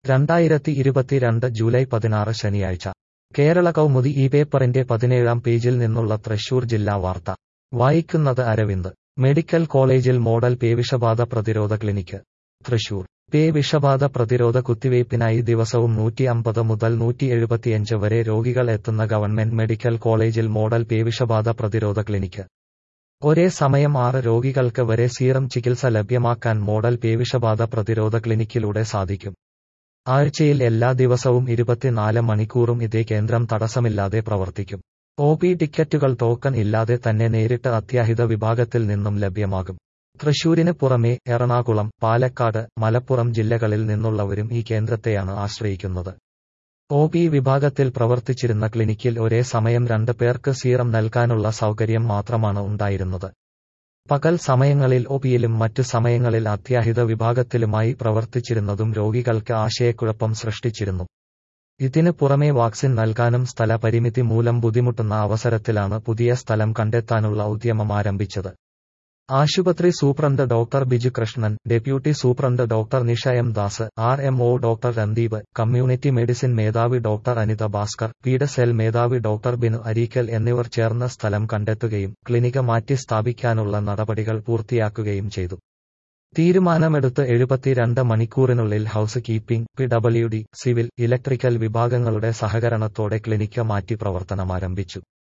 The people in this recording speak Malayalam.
രണ്ടായിരത്തി ഇരുപത്തിരണ്ട് ജൂലൈ പതിനാറ് ശനിയാഴ്ച കേരള കൗമുദി ഈ പേപ്പറിന്റെ പതിനേഴാം പേജിൽ നിന്നുള്ള തൃശൂർ ജില്ലാ വാർത്ത വായിക്കുന്നത് അരവിന്ദ് മെഡിക്കൽ കോളേജിൽ മോഡൽ പേവിഷബാധ പ്രതിരോധ ക്ലിനിക്ക് തൃശൂർ പേ വിഷബാധ പ്രതിരോധ കുത്തിവയ്പ്പിനായി ദിവസവും നൂറ്റി അമ്പത് മുതൽ നൂറ്റി എഴുപത്തിയഞ്ച് വരെ രോഗികൾ എത്തുന്ന ഗവൺമെന്റ് മെഡിക്കൽ കോളേജിൽ മോഡൽ പേവിഷബാധ പ്രതിരോധ ക്ലിനിക്ക് ഒരേ സമയം ആറ് രോഗികൾക്ക് വരെ സീറം ചികിത്സ ലഭ്യമാക്കാൻ മോഡൽ പേവിഷബാധ പ്രതിരോധ ക്ലിനിക്കിലൂടെ സാധിക്കും ആഴ്ചയിൽ എല്ലാ ദിവസവും ഇരുപത്തിനാല് മണിക്കൂറും ഇതേ കേന്ദ്രം തടസ്സമില്ലാതെ പ്രവർത്തിക്കും ഒ പി ടിക്കറ്റുകൾ ടോക്കൺ ഇല്ലാതെ തന്നെ നേരിട്ട് അത്യാഹിത വിഭാഗത്തിൽ നിന്നും ലഭ്യമാകും തൃശൂരിന് പുറമെ എറണാകുളം പാലക്കാട് മലപ്പുറം ജില്ലകളിൽ നിന്നുള്ളവരും ഈ കേന്ദ്രത്തെയാണ് ആശ്രയിക്കുന്നത് ഒ പി വിഭാഗത്തിൽ പ്രവർത്തിച്ചിരുന്ന ക്ലിനിക്കിൽ ഒരേ സമയം രണ്ട് പേർക്ക് സീറം നൽകാനുള്ള സൗകര്യം മാത്രമാണ് ഉണ്ടായിരുന്നത് പകൽ സമയങ്ങളിൽ ഒപിയിലും മറ്റു സമയങ്ങളിൽ അത്യാഹിത വിഭാഗത്തിലുമായി പ്രവർത്തിച്ചിരുന്നതും രോഗികൾക്ക് ആശയക്കുഴപ്പം സൃഷ്ടിച്ചിരുന്നു ഇതിനു പുറമെ വാക്സിൻ നൽകാനും സ്ഥല പരിമിതി മൂലം ബുദ്ധിമുട്ടുന്ന അവസരത്തിലാണ് പുതിയ സ്ഥലം കണ്ടെത്താനുള്ള ഉദ്യമം ആരംഭിച്ചത് ആശുപത്രി superintendent doctor Biju Krishnan deputy superintendent doctor Nisha M Das R M O doctor Randeep community medicine മേധാവി ഡോക്ടർ അനിത ഭാസ്കർ പീഡ സെൽ മേധാവി ഡോക്ടർ ബിനു അരീക്കൽ എന്നിവർ ചേർന്ന് സ്ഥലം കണ്ടെത്തുകയും ക്ലിനിക്ക് മാറ്റി സ്ഥാപിക്കാനുള്ള നടപടികൾ പൂർത്തിയാക്കുകയും ചെയ്തു തീരുമാനമെടുത്ത് എഴുപത്തിരണ്ട് മണിക്കൂറിനുള്ളിൽ house keeping P W D civil electrical വിഭാഗങ്ങളുടെ സഹകരണത്തോടെ ക്ലിനിക്ക് മാറ്റി പ്രവർത്തനമാരംഭിച്ചു